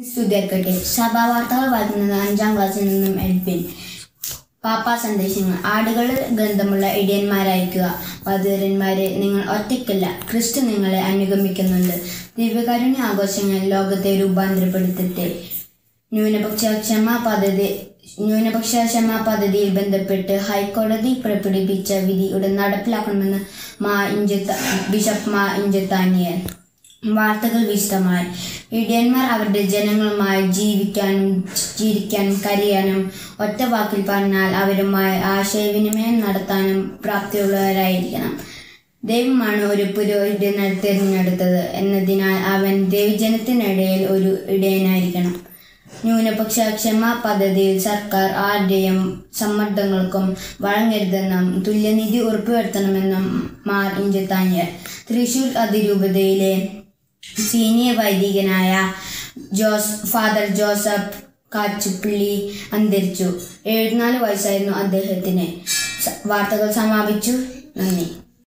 സ്തുതിയാക്കട്ടെ സഭാ വാർത്തകൾ വായിക്കുന്നത് അഞ്ചാം ക്ലാസ്സിൽ നിന്നും എഡ്വിൻ പാപ്പാ സന്ദേശങ്ങൾ ആടുകൾ ഗന്ധമുള്ള ഇടിയന്മാരായിരിക്കുക വധുവരന്മാരെ നിങ്ങൾ ഒറ്റയ്ക്കല്ല ക്രിസ്തു നിങ്ങളെ അനുഗമിക്കുന്നുണ്ട് ദിവ്യകാരുണ്യ ആഘോഷങ്ങൾ ലോകത്തെ രൂപാന്തരപ്പെടുത്തട്ടെ ന്യൂനപക്ഷ ക്ഷമാ പദ്ധതി ന്യൂനപക്ഷ ക്ഷമാ പദ്ധതിയിൽ ബന്ധപ്പെട്ട് ഹൈക്കോടതി പുറപ്പെടുവിച്ച വിധി ഉടൻ നടപ്പിലാക്കണമെന്ന് മാ ഇഞ്ചത്ത ബിഷപ്പ് മാ ഇഞ്ചത്താനിയൻ വാർത്തകൾ വിശദമായി ഇടിയന്മാർ അവരുടെ ജനങ്ങളുമായി ജീവിക്കാനും ചിരിക്കാനും കരയാനും ഒറ്റ വാക്കിൽ പറഞ്ഞാൽ അവരുമായി ആശയവിനിമയം നടത്താനും പ്രാപ്തിയുള്ളവരായിരിക്കണം ദൈവമാണ് ഒരു പുരോഹിതനെ തിരഞ്ഞെടുത്തത് എന്നതിനാൽ അവൻ ദൈവജനത്തിനിടയിൽ ഒരു ഇടയനായിരിക്കണം ന്യൂനപക്ഷ ക്ഷമാ പദ്ധതിയിൽ സർക്കാർ ആരുടെയും സമ്മർദ്ദങ്ങൾക്കും വഴങ്ങരുതെന്നും തുല്യനിധി ഉറപ്പുവരുത്തണമെന്നും മാർ ഇഞ്ചത്താഞ്ഞർ തൃശൂർ അതിരൂപതയിലെ സീനിയർ വൈദികനായ ജോസ് ഫാദർ ജോസഫ് കാച്ചുപള്ളി അന്തരിച്ചു എഴുപത്തിനാല് വയസ്സായിരുന്നു അദ്ദേഹത്തിന് സ- വാർത്തകൾ സമാപിച്ചു നന്ദി